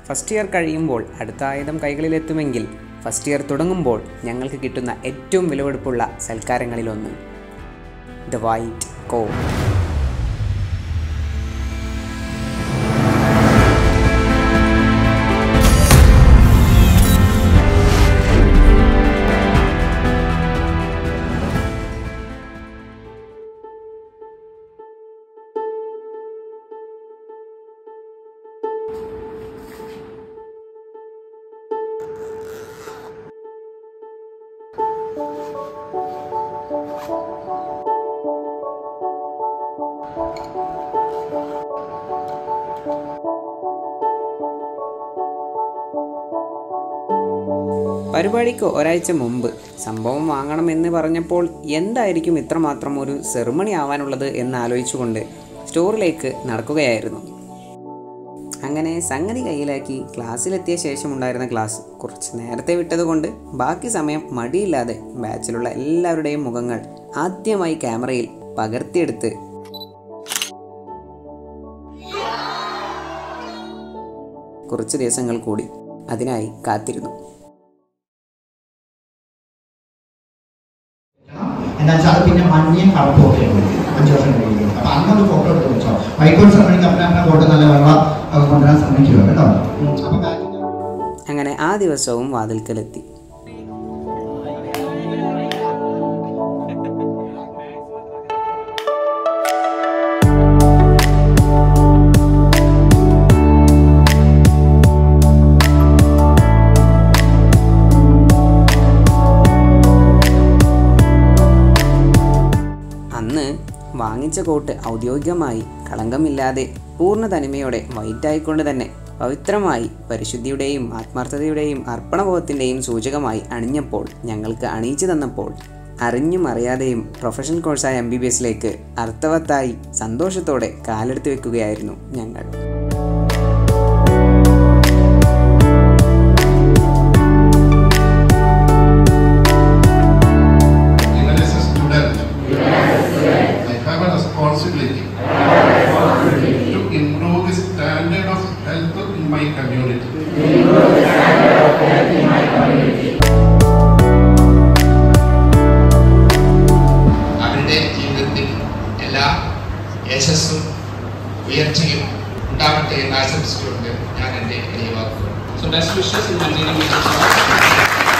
First year കഴിയുമ്പോൾ അടുത്ത ആയുധം കൈകളിലെത്തുമെങ്കിൽ ഫസ്റ്റ് ഇയർ തുടങ്ങുമ്പോൾ ഞങ്ങൾക്ക് കിട്ടുന്ന ഏറ്റവും വിലവെടുപ്പുള്ള സൽക്കാരങ്ങളിലൊന്ന് ദ വൈറ്റ് കോ പരിപാടിക്ക് ഒരാഴ്ച മുമ്പ് സംഭവം വാങ്ങണമെന്ന് പറഞ്ഞപ്പോൾ എന്തായിരിക്കും ഇത്രമാത്രം ഒരു സെറിമണി ആവാനുള്ളത് എന്ന് ആലോചിച്ചുകൊണ്ട് സ്റ്റോറിലേക്ക് നടക്കുകയായിരുന്നു അങ്ങനെ സംഗതി കയ്യിലാക്കി ക്ലാസ്സിലെത്തിയ ശേഷമുണ്ടായിരുന്ന ക്ലാസ് കുറച്ച് നേരത്തെ വിട്ടതുകൊണ്ട് ബാക്കി സമയം മടിയില്ലാതെ ബാച്ചിലുള്ള എല്ലാവരുടെയും മുഖങ്ങൾ ആദ്യമായി ക്യാമറയിൽ പകർത്തിയെടുത്ത് കുറച്ച് ദിവസങ്ങൾ കൂടി അതിനായി കാത്തിരുന്നു എന്താ വെച്ചാൽ അത് പിന്നെ മഞ്ഞയും കറുപ്പും ഒക്കെ വരും അഞ്ച് വർഷം കഴിയുമ്പോൾ അപ്പൊ അന്നൊരു ഫോട്ടോ എടുത്ത് വെച്ചോ വൈക്കോൽ ശ്രമിക്കും അപ്പന അപ്പന ഫോട്ടോ നല്ല വെള്ളം ഒക്കെ കൊണ്ടുവരാൻ ശ്രമിക്കുക കേട്ടോ ഉം. അപ്പൊ ബാക്കിൽ അങ്ങനെ ആ ദിവസവും വാതിൽക്കലെത്തി അന്ന് വാങ്ങിച്ച കോട്ട് ഔദ്യോഗികമായി കളങ്കമില്ലാതെ പൂർണ്ണ തനിമയോടെ വൈറ്റായിക്കൊണ്ട് തന്നെ പവിത്രമായി പരിശുദ്ധിയുടെയും ആത്മാർത്ഥതയുടെയും അർപ്പണബോധത്തിൻ്റെയും സൂചകമായി അണിഞ്ഞപ്പോൾ ഞങ്ങൾക്ക് അണിയിച്ചു തന്നപ്പോൾ അറിഞ്ഞും അറിയാതെയും പ്രൊഫഷണൽ കോഴ്സായ എം ബി ബി എസിലേക്ക് അർത്ഥവത്തായി സന്തോഷത്തോടെ കാലെടുത്ത് വെക്കുകയായിരുന്നു ഞങ്ങൾ Even as a student, I have a responsibility to improve the standard of health in my community. അവരുടെ ജീവിതത്തിൽ എല്ലാ യശസ്സും ഉയർച്ചയും ഉണ്ടാവട്ടെ എന്ന് ആശംസിച്ചുകൊണ്ട് ഞാൻ എൻ്റെ ഈ വാക്കുകൾ So best wishes in maintaining your